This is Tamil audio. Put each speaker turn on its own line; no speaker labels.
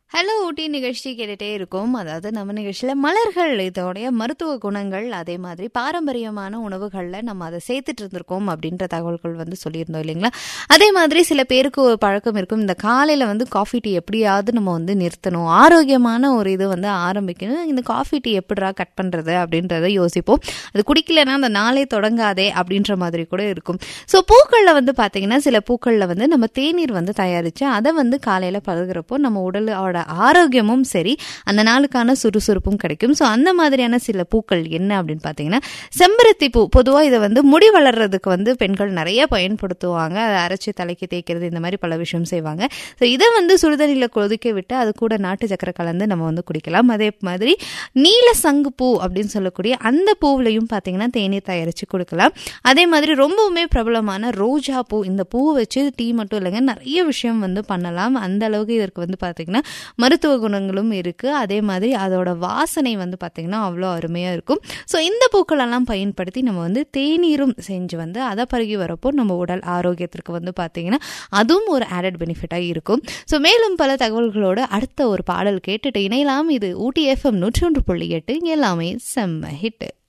ஹலோ ஊட்டி நிகழ்ச்சி கேட்டுட்டே இருக்கும் அதாவது நம்ம நிகழ்ச்சியில் மலர்கள் இதோடைய மருத்துவ குணங்கள் அதே மாதிரி பாரம்பரியமான உணவுகளில் நம்ம அதை சேர்த்துட்டு இருந்திருக்கோம் அப்படின்ற தகவல்கள் வந்து சொல்லியிருந்தோம் இல்லைங்களா அதே மாதிரி சில பேருக்கு ஒரு பழக்கம் இருக்கும் இந்த காலையில் வந்து காஃபி டீ எப்படியாவது நம்ம வந்து நிறுத்தணும் ஆரோக்கியமான ஒரு இது வந்து ஆரம்பிக்கணும் இந்த காஃபி டீ எப்படிடா கட் பண்ணுறது அப்படின்றத யோசிப்போம் அது குடிக்கலைன்னா அந்த நாளே தொடங்காதே அப்படின்ற மாதிரி கூட இருக்கும் ஸோ பூக்களில் வந்து பார்த்தீங்கன்னா சில பூக்களில் வந்து நம்ம தேநீர் வந்து தயாரித்து அதை வந்து காலையில் பழகுறப்போ நம்ம உடலோட ஆரோக்கியமும் சரி அந்த நாளுக்கான சுறுசுறுப்பும் கிடைக்கும் ஸோ அந்த மாதிரியான சில பூக்கள் என்ன அப்படின்னு பார்த்தீங்கன்னா செம்பருத்தி பூ பொதுவாக இதை வந்து முடி வளர்றதுக்கு வந்து பெண்கள் நிறைய பயன்படுத்துவாங்க அதை அரைச்சி தலைக்கு தேய்க்கிறது இந்த மாதிரி பல விஷயம் செய்வாங்க ஸோ இதை வந்து சுடுதண்ணியில் கொதிக்க விட்டு அது கூட நாட்டு சக்கரை கலந்து நம்ம வந்து குடிக்கலாம் அதே மாதிரி நீல சங்கு பூ அப்படின்னு சொல்லக்கூடிய அந்த பூவிலையும் பார்த்தீங்கன்னா தேநீர் தயாரித்து கொடுக்கலாம் அதே மாதிரி ரொம்பவுமே பிரபலமான ரோஜா பூ இந்த பூ வச்சு டீ மட்டும் இல்லைங்க நிறைய விஷயம் வந்து பண்ணலாம் அந்த அளவுக்கு இதற்கு வந்து பார்த்தீங்கன்னா மருத்துவ குணங்களும் இருக்குது அதே மாதிரி அதோட வாசனை வந்து பார்த்திங்கன்னா அவ்வளோ அருமையாக இருக்கும் ஸோ இந்த பூக்களெல்லாம் பயன்படுத்தி நம்ம வந்து தேநீரும் செஞ்சு வந்து அதை பருகி வரப்போ நம்ம உடல் ஆரோக்கியத்திற்கு வந்து பார்த்திங்கன்னா அதுவும் ஒரு ஆடட் பெனிஃபிட்டாக இருக்கும் ஸோ மேலும் பல தகவல்களோடு அடுத்த ஒரு பாடல் கேட்டுட்டு இணையலாம் இது ஊட்டி எஃப்எம் நூற்றி ஒன்று புள்ளி எட்டு எல்லாமே செம்ம ஹிட்டு